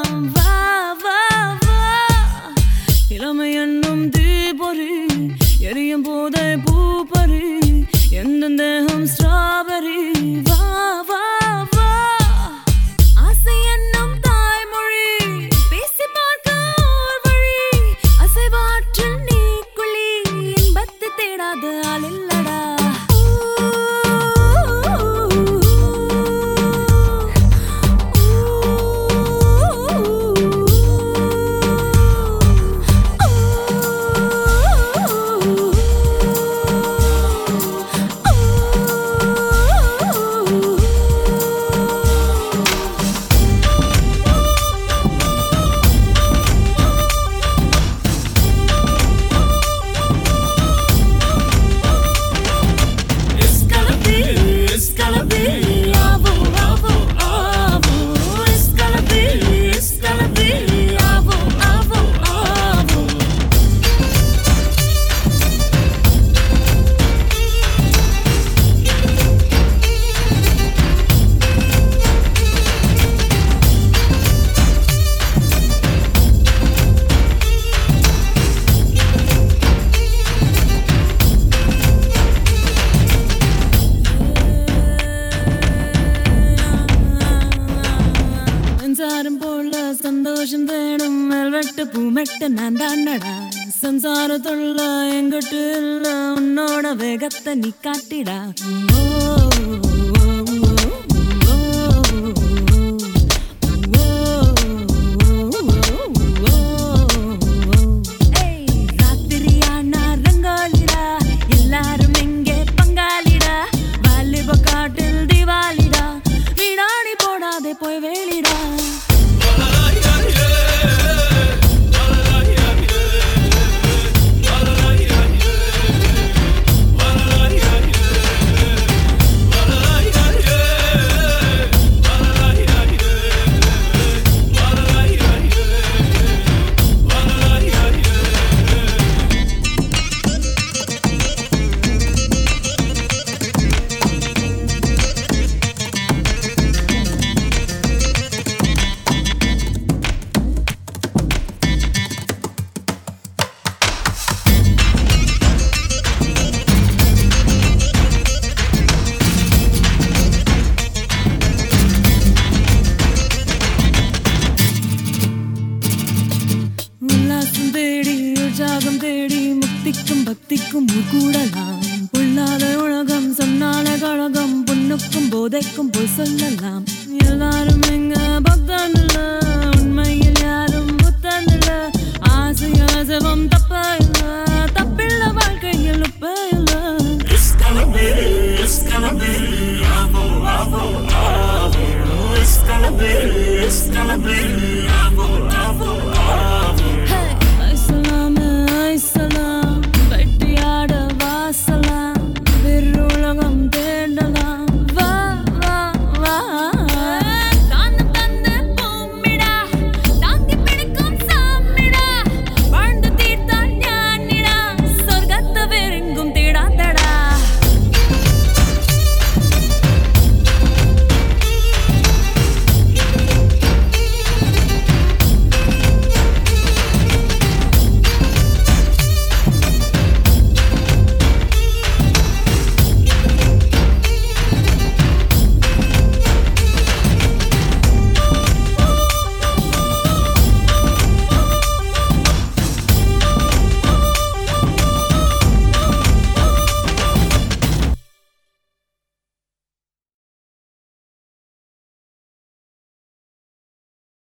வா வா வா இளமை என்னும் தீபொறி எரியும் போதை பூப்பறி எந்த தேகம் ஸ்ட்ராபெரி வா வா வா ஆசை என்னும் தாய்மொழி பேசி பார்க்க ஓர் வழி அசைவாற்றில் நீ குழி இன்பத்தை தேடாத ஆள் இல்லடா It's gonna be, it's gonna be, avo, avo, avo. It's gonna be, it's gonna be, avo, avo, avo. மின்சாரம் போல சந்தோஷம் வேணும் வெல்வெட்டு பூமெட்டு நான் தாண்டடா சம்சாரத்துள்ள எங்கிட்ட இல்ல உன்னோட வேகத்தை நீ காட்டிடா ஓ, ஓ, ஓ, ஓ, ஓ. ஏய், ராத்திரியானா ரங்காலிடா எல்லாரும் எங்கே பங்காளிடா வாலிப காட்டில் திவாலிடா வீணாடி போடாதே போய் வேலிடா உல்லாசம் தேடி உற்சாகம் தேடி முக்திக்கும் பக்திக்கும் ஊர் கூடலாம் பொல்லாத உலகம் சொன்னால கழகம் பொண்ணுக்கும் போதைக்கும் போய் சொல்லலாம் எல்லாரும் எங்க